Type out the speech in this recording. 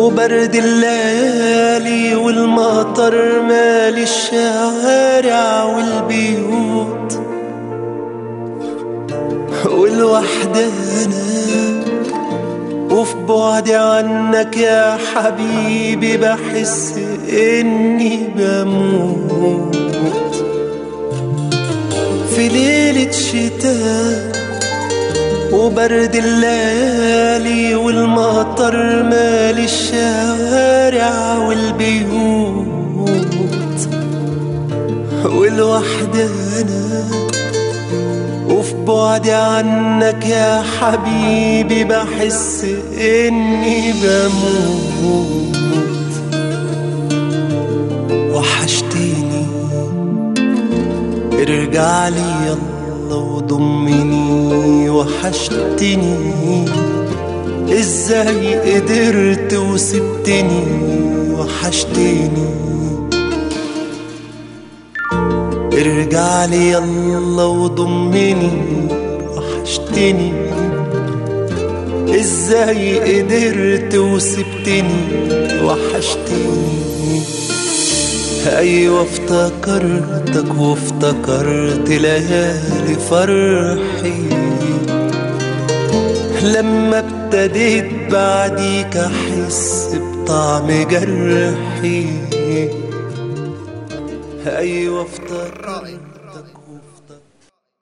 وبرد الليالي والمطر مالي الشوارع والبيوت والوحدة أنا وفي بعدي عنك يا حبيبي بحس إني بموت في ليلة شتاء وبرد الليالي والمطر مالي الشوارع والبيوت والوحدة أنا وفي بعدي عنك يا حبيبي بحس إني بموت وحشتيني ارجع لي يلا وضمني وحشتني ازاي قدرت وسبتني وحشتني ارجع لي يلا وضمني وحشتني ازاي قدرت وسبتني وحشتني ايوه افتكرتك وافتكرت ليالي فرحي لما ابتديت بعديك احس بطعم جرحي ايوه افتكرتك